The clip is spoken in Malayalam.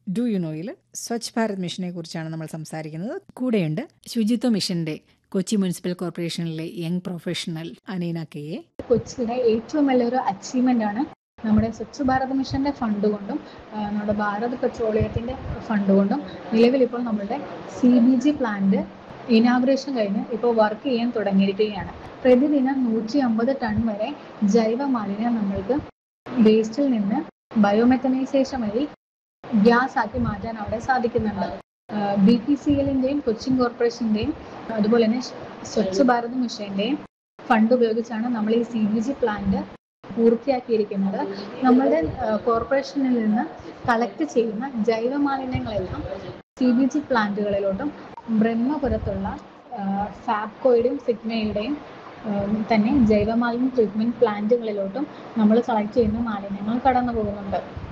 ഡു യു നോയിൽ സ്വച്ഛ് ഭാരത് മിഷനെ കുറിച്ചാണ് നമ്മൾ സംസാരിക്കുന്നത് കൂടെയുണ്ട് ശുചിത്വ മിഷന്റെ കൊച്ചി മുനിസിപ്പൽ കോർപ്പറേഷനിലെ young professional Aneena K A കൊച്ചിയുടെ ഏറ്റവും വലിയൊരു അച്ചീവ്മെന്റ് ആണ് നമ്മുടെ സ്വച്ഛ് ഭാരത് മിഷന്റെ ഫണ്ട് കൊണ്ടും ആ, നമ്മുടെ ഭാരത് പെട്രോളിയത്തിന്റെ ഫണ്ട് കൊണ്ടും നിലവിൽ ഇപ്പോൾ നമ്മുടെ C B G plant inauguration കഴിഞ്ഞ് ഇപ്പോൾ വർക്ക് ചെയ്യാൻ തുടങ്ങിയിരിക്കുകയാണ് പ്രതിദിനം നൂറ്റി അമ്പത് ടൺ വരെ ജൈവ മാലിന്യം നമ്മൾക്ക് വേസ്റ്റിൽ നിന്ന് ബയോമെത്തനൈസേഷൻ വഴി ഗ്യാസ് ആക്കി മാറ്റാൻ അവിടെ സാധിക്കുന്നുണ്ട് ബി പി സി എല്ലിന്റെയും കൊച്ചിൻ കോർപ്പറേഷന്റെയും അതുപോലെ തന്നെ സ്വച്ഛ് ഭാരത് മിഷന്റെയും ഫണ്ട് ഉപയോഗിച്ചാണ് നമ്മൾ ഈ സി ബി ജി പ്ലാന്റ് പൂർത്തിയാക്കിയിരിക്കുന്നത് നമ്മുടെ കോർപ്പറേഷനിൽ നിന്ന് കളക്ട് ചെയ്യുന്ന ജൈവ മാലിന്യങ്ങളെല്ലാം സി ബി ജി പ്ലാന്റുകളിലോട്ടും ബ്രഹ്മപുരത്തുള്ള ഫാബ്കോയുടെയും സിഗ്മയുടെയും തന്നെ ജൈവമാലിന്യ ട്രീറ്റ്മെന്റ് പ്ലാന്റുകളിലോട്ടും നമ്മൾ കളക്ട് ചെയ്യുന്ന മാലിന്യങ്ങൾ കടന്നു പോകുന്നുണ്ട്